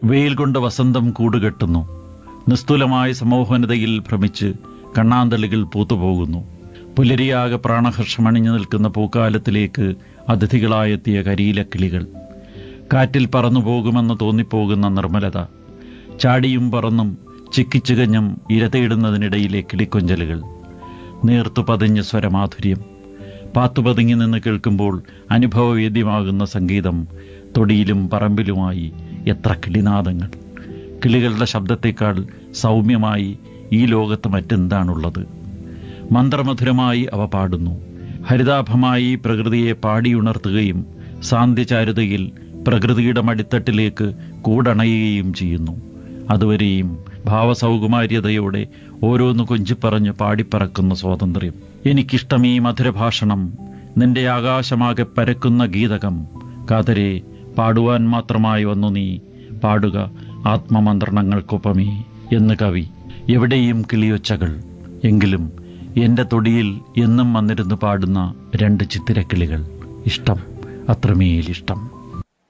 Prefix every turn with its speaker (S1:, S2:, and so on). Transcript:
S1: വെയിൽ കൊണ്ട് വസന്തം കൂടുകെട്ടുന്നു നിസ്തുലമായ സമോഹനതയിൽ ഭ്രമിച്ച് കണ്ണാന്തളികൾ പൂത്തുപോകുന്നു പുലരിയാകെ പ്രാണഹർഷമണിഞ്ഞു നിൽക്കുന്ന പൂക്കാലത്തിലേക്ക് അതിഥികളായെത്തിയ കരിയിലക്കിളികൾ കാറ്റിൽ പറന്നു പോകുമെന്ന് തോന്നിപ്പോകുന്ന നിർമ്മലത ചാടിയും പറന്നും ചിക്കിച്ചുകഞ്ഞും ഇരതയിടുന്നതിനിടയിലെ കിളിക്കൊഞ്ചലുകൾ നീർത്തു പതിഞ്ഞ സ്വരമാധുര്യം പാത്തുപതുങ്ങി നിന്ന് കേൾക്കുമ്പോൾ അനുഭവവേദ്യമാകുന്ന സംഗീതം തൊടിയിലും പറമ്പിലുമായി എത്ര കിളിനാദങ്ങൾ കിളികളുടെ ശബ്ദത്തേക്കാൾ സൗമ്യമായി ഈ ലോകത്ത് മറ്റെന്താണുള്ളത് മന്ത്രമധുരമായി അവ പാടുന്നു ഹരിതാഭമായി പ്രകൃതിയെ പാടിയുണർത്തുകയും സാന്ധ്യചാരുതയിൽ പ്രകൃതിയുടെ മടിത്തട്ടിലേക്ക് കൂടണയുകയും ചെയ്യുന്നു അതുവരെയും ഭാവസൗകുമാര്യതയോടെ ഓരോന്ന് കൊഞ്ചിപ്പറഞ്ഞ് പാടിപ്പറക്കുന്ന സ്വാതന്ത്ര്യം എനിക്കിഷ്ടം ഈ മധുരഭാഷണം നിന്റെ ആകാശമാകെ പരക്കുന്ന ഗീതകം കാതരെ പാടുവാൻ മാത്രമായി വന്നു നീ പാടുക ആത്മമന്ത്രണങ്ങൾക്കൊപ്പമേ എന്ന് കവി എവിടെയും കിളിയൊച്ചകൾ എങ്കിലും എന്റെ തൊടിയിൽ എന്നും വന്നിരുന്ന് പാടുന്ന രണ്ട് ചിത്തിരക്കിളികൾ ഇഷ്ടം അത്രമേലിഷ്ടം